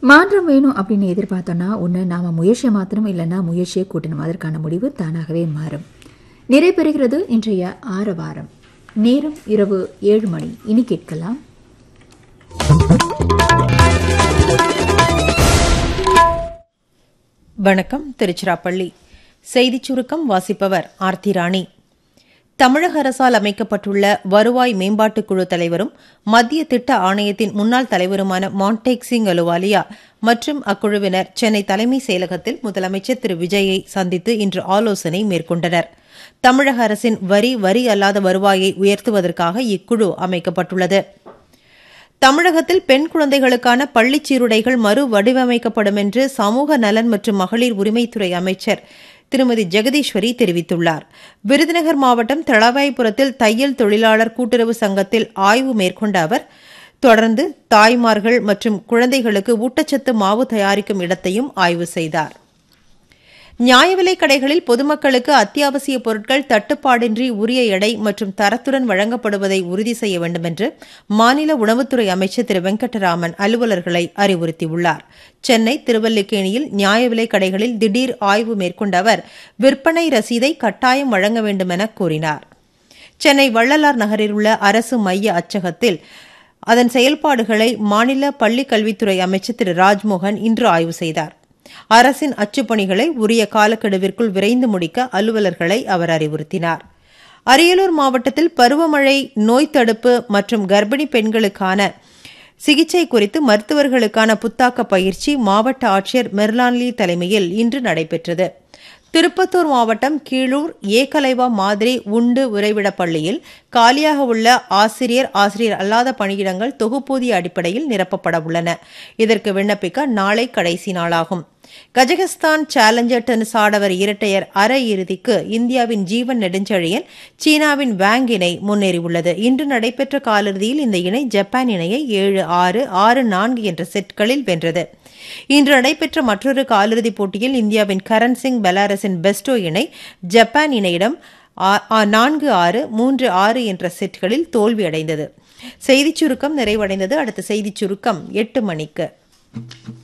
மாற்றம் வேணும் அப்படின்னு எதிர்பார்த்தோன்னா ஒன்று நாம் முயற்சியை மாற்றணும் இல்லைன்னா முயற்சியை கூட்டணும் அதற்கான முடிவு தானாகவே மாறும் நிறைவேறுகிறது இன்றைய ஆரவாரம் நேரம் இரவு ஏழு மணி இனி கேட்கலாம் வணக்கம் திருச்சிராப்பள்ளி செய்திச் சுருக்கம் வாசிப்பவர் ஆர்த்தி ராணி தமிழக அரசால் அமைக்கப்பட்டுள்ள வருவாய் மேம்பாட்டுக் குழு தலைவரும் மத்திய திட்ட ஆணையத்தின் முன்னாள் தலைவருமான மான்டேக் சிங் அலுவாலியா மற்றும் அக்குழுவினர் சென்னை தலைமை செயலகத்தில் முதலமைச்சர் திரு விஜயை சந்தித்து இன்று ஆலோசனை மேற்கொண்டனர் தமிழக அரசின் வரி வரி அல்லாத வருவாயை உயர்த்துவதற்காக இக்குழு அமைக்கப்பட்டுள்ளது தமிழகத்தில் பெண் குழந்தைகளுக்கான பள்ளிச் சீருடைகள் மறு வடிவமைக்கப்படும் என்று சமூக நலன் மற்றும் மகளிர் உரிமைத்துறை அமைச்சர் திருமதி ஜெகதீஸ்வரி தெரிவித்துள்ளார் விருதுநகர் மாவட்டம் தளவாய்புரத்தில் தையல் தொழிலாளர் கூட்டுறவு சங்கத்தில் ஆய்வு மேற்கொண்ட அவர் தொடர்ந்து தாய்மார்கள் மற்றும் குழந்தைகளுக்கு ஊட்டச்சத்து மாவு தயாரிக்கும் இடத்தையும் ஆய்வு செய்தார் நியாய விலைக் கடைகளில் பொதுமக்களுக்கு அத்தியாவசிய பொருட்கள் தட்டுப்பாடின்றி உரிய எடை மற்றும் தரத்துடன் வழங்கப்படுவதை உறுதி செய்ய வேண்டும் என்று மாநில உணவுத்துறை அமைச்சர் திரு வெங்கடராமன் அலுவலர்களை அறிவுறுத்தியுள்ளார் சென்னை திருவல்லிக்கேணியில் நியாய விலைக் கடைகளில் திடீர் ஆய்வு மேற்கொண்ட அவர் விற்பனை ரசீதை கட்டாயம் வழங்க வேண்டும் என கூறினார் சென்னை வள்ளலார் நகரில் உள்ள அரசு மைய அச்சகத்தில் அதன் செயல்பாடுகளை மாநில பள்ளிக் கல்வித்துறை அமைச்சர் திரு ராஜ்மோகன் இன்று ஆய்வு செய்தார் அரசின் அச்சுப்பணிகளை உரிய காலக்கெடுவிற்குள் விரைந்து முடிக்க அலுவலர்களை அவர் அறிவுறுத்தினார் அரியலூர் மாவட்டத்தில் பருவமழை நோய் தடுப்பு மற்றும் கர்ப்பிணி பெண்களுக்கான சிகிச்சை குறித்து மருத்துவர்களுக்கான புத்தாக்க பயிற்சி மாவட்ட ஆட்சியர் மெர்லான்லி தலைமையில் இன்று நடைபெற்றது திருப்பத்தூர் மாவட்டம் கீழூர் ஏகலைவா மாதிரி உண்டு உறைவிடப் பள்ளியில் காலியாக உள்ள ஆசிரியர் ஆசிரியர் அல்லாத பணியிடங்கள் தொகுப்பூதிய அடிப்படையில் நிரப்பப்பட உள்ளன இதற்கு விண்ணப்பிக்க நாளை கடைசி நாளாகும் கஜகஸ்தான் சேலஞ்சர் டென்னிஸ் ஆடவர் இரட்டையர் அரையிறுதிக்கு இந்தியாவின் ஜீவன் நெடுஞ்செழியன் சீனாவின் வேங் இணை முன்னேறியுள்ளது இன்று நடைபெற்ற காலிறுதியில் இந்த இணை ஜப்பான் இணையை ஏழு ஆறு ஆறு நான்கு என்ற செட்களில் வென்றது இன்று நடைபெற்ற மற்றொரு காலிறுதிப் போட்டியில் இந்தியாவின் கரண் சிங் பெலாரஸின் பெஸ்டோ இணை ஜப்பான் இணையிடம் நான்கு ஆறு மூன்று ஆறு என்ற செட்களில் தோல்வியடைந்தது செய்திச் சுருக்கம் நிறைவடைந்தது அடுத்த செய்திச் சுருக்கம் எட்டு மணிக்கு